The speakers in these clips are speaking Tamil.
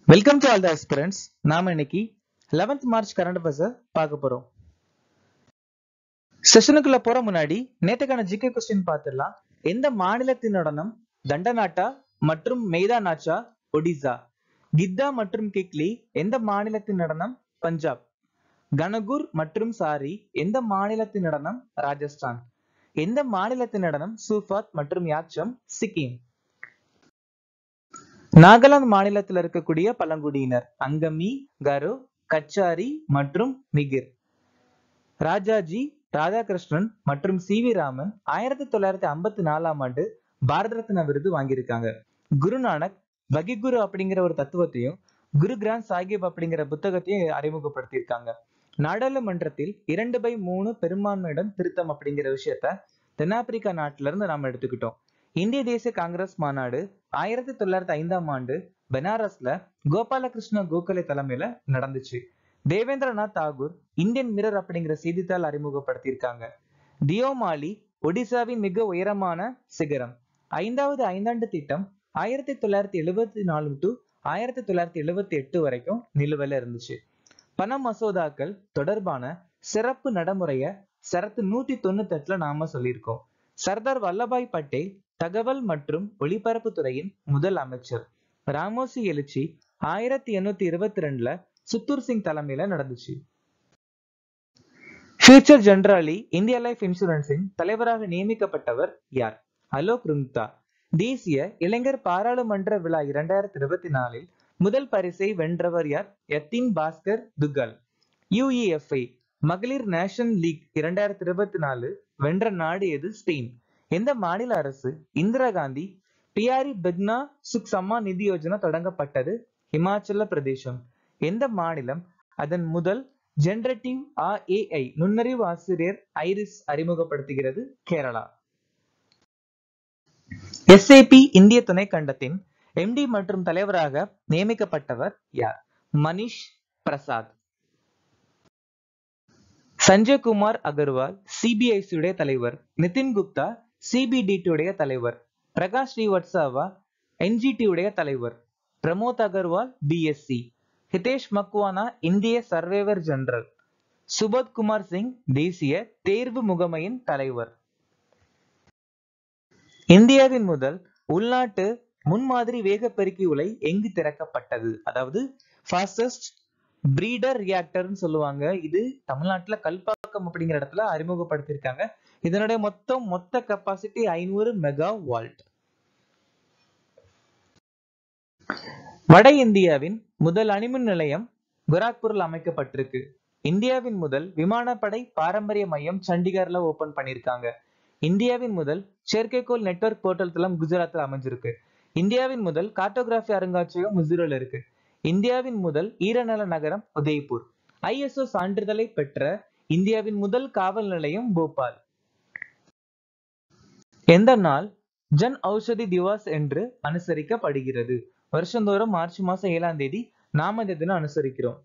welcome to all the aspirants நாம இன்னைக்கு 11th மார்ச் கரண்ட் அஃபேர்ஸ பார்க்க போறோம் செஷனுக்குள்ள போற முன்னாடி நேத்துக்கான ஜிகே கொஸ்டின் பார்த்துடலாம் எந்த மாநிலத்தின் நடனம் தண்டநாட்டா மற்றும் மெய்தா நாச்சா ஒடிசா கித்தா மற்றும் கிக்லி எந்த மாநிலத்தின் நடனம் பஞ்சாப் கனகுர் மற்றும் சாரி எந்த மாநிலத்தின் நடனம் ராஜஸ்தான் எந்த மாநிலத்தின் நடனம் சூஃபாத் மற்றும் யாச்சம் சிக்கிம் நாகாலாந்து மாநிலத்தில் இருக்கக்கூடிய பழங்குடியினர் அங்கமி கரோ கச்சாரி மற்றும் மிகிர் ராஜாஜி ராதாகிருஷ்ணன் மற்றும் சி வி ராமன் ஆயிரத்தி தொள்ளாயிரத்தி ஐம்பத்தி நாலாம் ஆண்டு பாரத ரத்னா விருது வாங்கியிருக்காங்க குருநானக் பகிகுரு அப்படிங்கிற ஒரு தத்துவத்தையும் குரு கிராந்த் சாஹிப் அப்படிங்கிற புத்தகத்தையும் அறிமுகப்படுத்தியிருக்காங்க நாடாளுமன்றத்தில் இரண்டு பை மூணு பெரும்பான்மையுடன் திருத்தம் அப்படிங்கிற விஷயத்த தென்னாப்பிரிக்கா நாட்டில இருந்து நாம எடுத்துக்கிட்டோம் இந்திய தேசிய காங்கிரஸ் மாநாடு ஆயிரத்தி தொள்ளாயிரத்தி ஐந்தாம் ஆண்டு பெனாரஸ்ல கோபாலகிருஷ்ண கோகலே தலைமையில நடந்துச்சு தேவேந்திரநாத் தாகூர் இந்தியன் மிரர் அப்படிங்கிற செய்தித்தாள் அறிமுகப்படுத்தியிருக்காங்க தியோமாலி ஒடிசாவின் மிக உயரமான சிகரம் ஐந்தாவது ஐந்தாண்டு திட்டம் ஆயிரத்தி தொள்ளாயிரத்தி எழுபத்தி நாலு டு ஆயிரத்தி தொள்ளாயிரத்தி எழுபத்தி எட்டு வரைக்கும் நிலுவையில இருந்துச்சு பண மசோதாக்கள் தொடர்பான சிறப்பு நடைமுறைய சரத்து நூத்தி தொண்ணூத்தி எட்டுல நாம சொல்லியிருக்கோம் சர்தார் வல்லபாய் பட்டேல் தகவல் மற்றும் ஒளிபரப்பு துறையின் முதல் அமைச்சர் ராமோசி எழுச்சி ஆயிரத்தி எண்ணூத்தி இருபத்தி ரெண்டுல சித்தூர் சிங் தலைமையில நடந்துச்சு ஃபியூச்சர் ஜெனரலி இந்தியா லைஃப் இன்சூரன்ஸின் தலைவராக நியமிக்கப்பட்டவர் யார் அலோக் ருங்தா தேசிய இளைஞர் பாராளுமன்ற விழா இரண்டாயிரத்தி இருபத்தி நாலில் முதல் பரிசை வென்றவர் யார் யத்தின் பாஸ்கர் துகல் யுஇஎஃப்ஐ மகளிர் நேஷனல் லீக் இரண்டாயிரத்தி இருபத்தி நாலு வென்ற நாடு எது ஸ்பெயின் எந்த மாநில அரசு இந்திரா காந்தி பியாரி பெக்னா சுக் சம்மா நிதி யோஜனா தொடங்கப்பட்டது இமாச்சல பிரதேசம் எந்த மாநிலம் அதன் முதல் ஜெனரேட்டிவ் ஏஐ நுண்ணறிவு ஆசிரியர் ஐரிஸ் அறிமுகப்படுத்துகிறது கேரளா எஸ்ஏபி இந்திய துணைக்கண்டத்தின் எம்டி மற்றும் தலைவராக நியமிக்கப்பட்டவர் யார் மனிஷ் பிரசாத் சஞ்சய் குமார் அகர்வால் சிபிஐசி உடைய தலைவர் நிதின் குப்தா சிபிடிடி உடைய தலைவர் பிரகாஷ் ஸ்ரீவத்சாவா என்ஜிடி உடைய தலைவர் பிரமோத் அகர்வால் பிஎஸ்சி ஹிதேஷ் மக்வானா இந்திய சர்வேவர் ஜெனரல் சுபோத் குமார் சிங் தேசிய தேர்வு முகமையின் தலைவர் இந்தியாவின் முதல் உள்நாட்டு முன்மாதிரி வேக பெருக்கி உலை எங்கு திறக்கப்பட்டது அதாவது ஃபாஸ்டஸ்ட் பிரீடர் ரியாக்டர்னு சொல்லுவாங்க இது தமிழ்நாட்டுல கல்பாக்கம் அப்படிங்கிற இடத்துல அறிமுகப்படுத்தியிருக்காங்க இதனுடைய மொத்தம் மொத்த கெப்பாசிட்டி ஐநூறு மெகா வால்ட் வட இந்தியாவின் முதல் அணுமின் நிலையம் குராக்பூரில் அமைக்கப்பட்டிருக்கு இந்தியாவின் முதல் விமானப்படை பாரம்பரிய மையம் சண்டிகர்ல ஓபன் பண்ணிருக்காங்க இந்தியாவின் முதல் செயற்கைக்கோள் நெட்வொர்க் போர்ட்டல் தளம் குஜராத்தில் அமைஞ்சிருக்கு இந்தியாவின் முதல் கார்டோகிராஃபி அருங்காட்சியகம் மிசூரில் இருக்கு இந்தியாவின் முதல் ஈரநல நகரம் உதய்பூர் ஐஎஸ்ஓ சான்றிதழை பெற்ற இந்தியாவின் முதல் காவல் நிலையம் போபால் எந்த நாள் ஜன் ஔஷதி திவாஸ் என்று அனுசரிக்கப்படுகிறது வருஷந்தோறும் மார்ச் மாசம் ஏழாம் தேதி நாம இந்த தினம் அனுசரிக்கிறோம்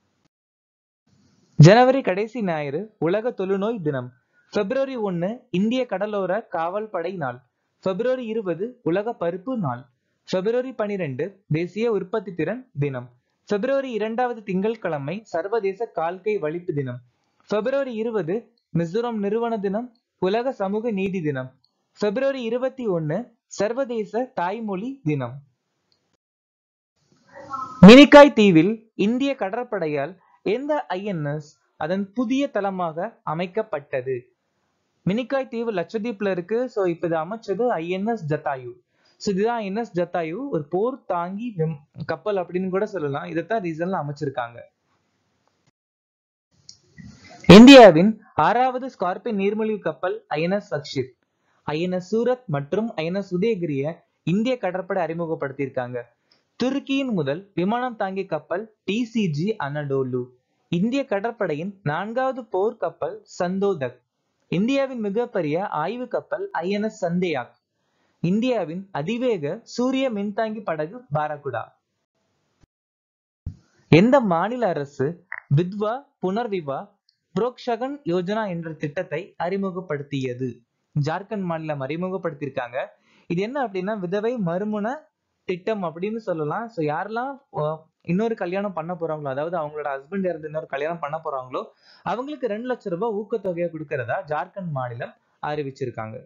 ஜனவரி கடைசி ஞாயிறு உலக தொழுநோய் தினம் பிப்ரவரி ஒன்னு இந்திய கடலோர காவல் படை நாள் பிப்ரவரி இருபது உலக பருப்பு நாள் பிப்ரவரி பனிரெண்டு தேசிய உற்பத்தி திறன் தினம் பிப்ரவரி இரண்டாவது திங்கட்கிழமை சர்வதேச கால்கை வலிப்பு தினம் பிப்ரவரி இருபது மிசோரம் நிறுவன தினம் உலக சமூக நீதி தினம் பிப்ரவரி இருபத்தி ஒன்னு சர்வதேச தாய்மொழி தினம் மினிக்காய் தீவில் இந்திய கடற்படையால் எந்த ஐஎன்எஸ் அதன் புதிய தளமாக அமைக்கப்பட்டது மினிக்காய் தீவு லட்சத்தீப்ல இருக்கு சோ இப்ப இது அமைச்சது ஐஎன்எஸ் ஜத்தாயு ஸோ இதுதான் ஐஎன்எஸ் ஜத்தாயு ஒரு போர் தாங்கி கப்பல் அப்படின்னு கூட சொல்லலாம் இதைத்தான் ரீசன்ல அமைச்சிருக்காங்க இந்தியாவின் ஆறாவது ஸ்கார்பின் நீர்மூழ்கி கப்பல் ஐஎன்எஸ் சக்ஷித் ஐஎன்எஸ் சூரத் மற்றும் ஐஎன்எஸ் உதயகிரிய இந்திய கடற்படை அறிமுகப்படுத்தியிருக்காங்க துருக்கியின் முதல் விமானம் தாங்கிய கப்பல் டிசிஜி அனடோலு இந்திய கடற்படையின் நான்காவது போர் கப்பல் சந்தோதக் இந்தியாவின் மிகப்பெரிய ஆய்வு கப்பல் ஐஎன்எஸ் சந்தேயாக் இந்தியாவின் அதிவேக சூரிய மின்தாங்கி படகு பாரகுடா எந்த மாநில அரசு வித்வா புனர்விவா புரோக்ஷகன் யோஜனா என்ற திட்டத்தை அறிமுகப்படுத்தியது ஜார்க்கண்ட் மாநிலம் அறிமுகப்படுத்தியிருக்காங்க இது என்ன அப்படின்னா விதவை மறுமண திட்டம் அப்படின்னு சொல்லலாம் ஸோ யாரெல்லாம் இன்னொரு கல்யாணம் பண்ண போறாங்களோ அதாவது அவங்களோட ஹஸ்பண்ட் இறந்து இன்னொரு கல்யாணம் பண்ண போறாங்களோ அவங்களுக்கு ரெண்டு லட்சம் ரூபாய் ஊக்கத்தொகையை கொடுக்கறதா ஜார்க்கண்ட் மாநிலம் அறிவிச்சிருக்காங்க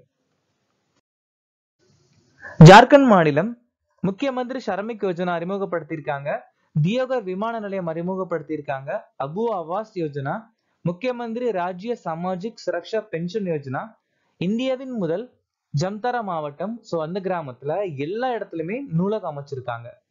ஜார்க்கண்ட் மாநிலம் முக்கியமந்திரி ஷரமிக் யோஜனா அறிமுகப்படுத்தியிருக்காங்க தியோகர் விமான நிலையம் அறிமுகப்படுத்தியிருக்காங்க அபு ஆவாஸ் யோஜனா முக்கியமந்திரி ராஜ்ய சமாஜிக் சுரக்ஷா பென்ஷன் யோஜனா இந்தியாவின் முதல் ஜம்தாரா மாவட்டம் சோ அந்த கிராமத்துல எல்லா இடத்துலயுமே நூலகம் அமைச்சிருக்காங்க